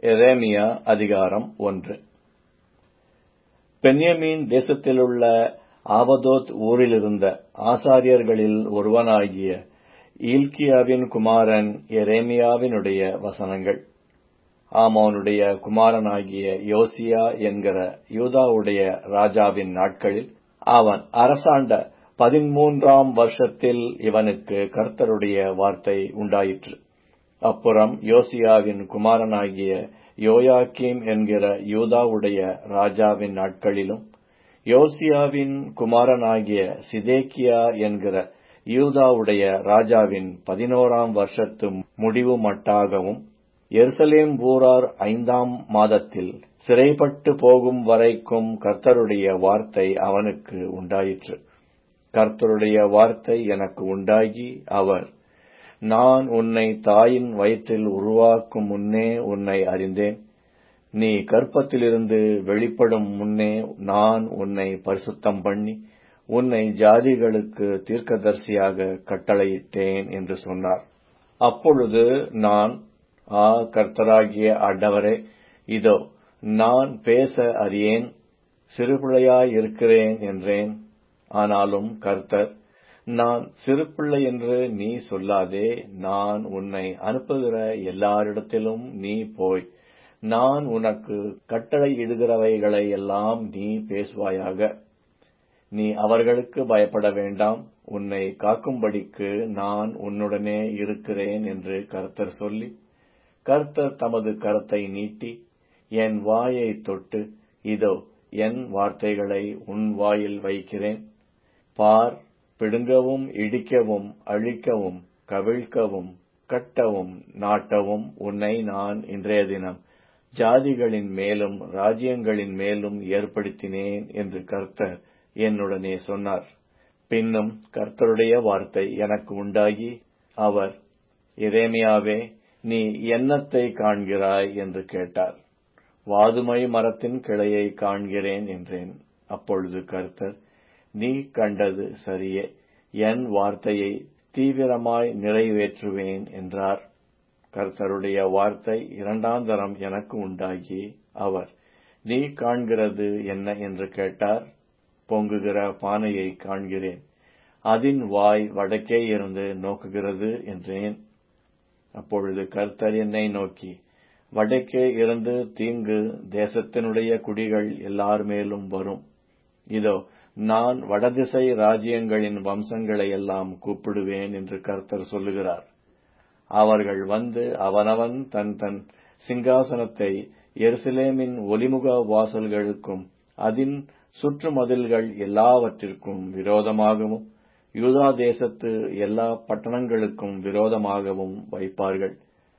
எரேமியா அதிகாரம் ஒன்று பென்யமீன் தேசத்திலுள்ள ஆபதோத் ஊரிலிருந்த ஆசாரியர்களில் ஒருவனாகிய இல்க்கியாவின் குமாரன் எரேமியாவினுடைய வசனங்கள் ஆமோனுடைய குமாரனாகிய யோசியா என்கிற யூதாவுடைய ராஜாவின் நாட்களில் அவன் அரசாண்ட பதிமூன்றாம் வருஷத்தில் இவனுக்கு கர்த்தருடைய வார்த்தை உண்டாயிற்று அப்புறம் யோசியாவின் குமாரனாகிய யோயாக்கீம் என்கிற யூதாவுடைய ராஜாவின் நாட்களிலும் யோசியாவின் குமாரனாகிய சிதேக்கியா என்கிற யூதாவுடைய ராஜாவின் பதினோராம் வருஷத்து முடிவு மட்டாகவும் எருசலேம் ஊரார் ஐந்தாம் மாதத்தில் சிறைப்பட்டு போகும் வரைக்கும் கர்த்தருடைய வார்த்தை அவனுக்கு உண்டாயிற்று கர்த்தருடைய வார்த்தை எனக்கு உண்டாகி அவர் நான் உன்னை தாயின் வயிற்றில் உருவாக்கும் முன்னே உன்னை அறிந்தேன் நீ கற்பத்திலிருந்து வெளிப்படும் முன்னே நான் உன்னை பரிசுத்தம் பண்ணி உன்னை ஜாதிகளுக்கு தீர்க்கதரிசியாக கட்டளையிட்டேன் என்று சொன்னார் அப்பொழுது நான் ஆ கர்த்தராகிய ஆண்டவரே இதோ நான் பேச அறியேன் சிறுபிள்ளையாயிருக்கிறேன் என்றேன் ஆனாலும் கர்த்தர் நான் சிறுபிள்ளை என்று நீ சொல்லாதே நான் உன்னை அனுப்புகிற எல்லாரிடத்திலும் நீ போய் நான் உனக்கு கட்டளையிடுகிறவைகளை எல்லாம் நீ பேசுவாயாக நீ அவர்களுக்கு பயப்பட வேண்டாம் உன்னை காக்கும்படிக்கு நான் உன்னுடனே இருக்கிறேன் என்று கர்த்தர் சொல்லி கர்த்தர் தமது கரத்தை நீட்டி என் வாயை தொட்டு இதோ என் வார்த்தைகளை உன் வாயில் வைக்கிறேன் பார் பிடுங்கவும் இடிக்கவும் அழிக்கவும் கவிழ்க்கவும் கட்டவும் நாட்டவும் உன்னை நான் இன்றைய தினம் ஜாதிகளின் மேலும் ராஜ்யங்களின் மேலும் ஏற்படுத்தினேன் என்று கர்த்தர் என்னுடனே சொன்னார் பின்னும் கர்த்தருடைய வார்த்தை எனக்கு உண்டாகி அவர் எரேமியாவே நீ என்னத்தை காண்கிறாய் என்று கேட்டார் வாதுமை மரத்தின் கிளையை காண்கிறேன் என்றேன் அப்பொழுது கர்த்தர் நீ கண்டது சரியே என் வார்த்தையை தீவிரமாய் நிறைவேற்றுவேன் என்றார் கர்த்தருடைய வார்த்தை இரண்டாம் தரம் எனக்கு உண்டாகி அவர் நீ காண்கிறது என்ன என்று கேட்டார் பொங்குகிற பானையை காண்கிறேன் அதன் வாய் வடக்கே இருந்து நோக்குகிறது என்றேன் அப்பொழுது கர்த்தர் என்னை நோக்கி வடக்கே இருந்து தீங்கு தேசத்தினுடைய குடிகள் எல்லார் மேலும் வரும் இதோ நான் வடதிசை ராஜ்யங்களின் வம்சங்களை எல்லாம் கூப்பிடுவேன் என்று கர்த்தர் சொல்லுகிறார் அவர்கள் வந்து அவனவன் தன் தன் சிங்காசனத்தை எருசலேமின் ஒலிமுக வாசல்களுக்கும் அதன் சுற்றுமதில்கள் எல்லாவற்றிற்கும் விரோதமாகவும் யூதா தேசத்து எல்லா பட்டணங்களுக்கும் விரோதமாகவும் வைப்பார்கள்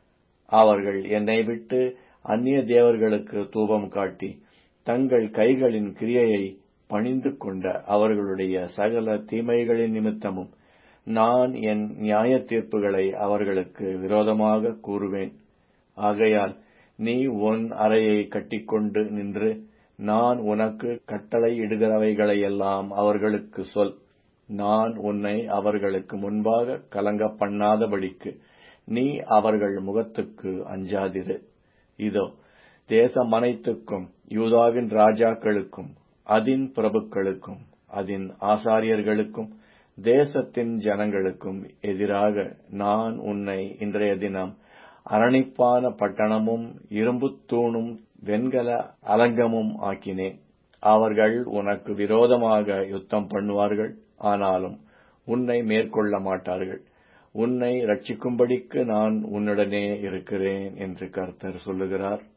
அவர்கள் என்னை விட்டு அந்நிய தேவர்களுக்கு தூபம் காட்டி தங்கள் கைகளின் கிரியையை பணிந்து கொண்ட அவர்களுடைய சகல தீமைகளின் நிமித்தமும் நான் என் நியாய தீர்ப்புகளை அவர்களுக்கு விரோதமாக கூறுவேன் ஆகையால் நீ உன் அறையை கட்டிக்கொண்டு நின்று நான் உனக்கு கட்டளை இடுகிறவைகளையெல்லாம் அவர்களுக்கு சொல் நான் உன்னை அவர்களுக்கு முன்பாக கலங்க பண்ணாதபடிக்கு நீ அவர்கள் முகத்துக்கு அஞ்சாதிரு இதோ தேசம் அனைத்துக்கும் யூதாவின் ராஜாக்களுக்கும் அதின் பிரபுக்களுக்கும் அதின் ஆசாரியர்களுக்கும் தேசத்தின் ஜனங்களுக்கும் எதிராக நான் உன்னை இன்றைய தினம் அரணிப்பான பட்டணமும் இரும்புத் தூணும் வெண்கல அலங்கமும் ஆக்கினேன் அவர்கள் உனக்கு விரோதமாக யுத்தம் பண்ணுவார்கள் ஆனாலும் உன்னை மேற்கொள்ள மாட்டார்கள் உன்னை ரட்சிக்கும்படிக்கு நான் உன்னுடனே இருக்கிறேன் என்று கர்த்தர் சொல்லுகிறார்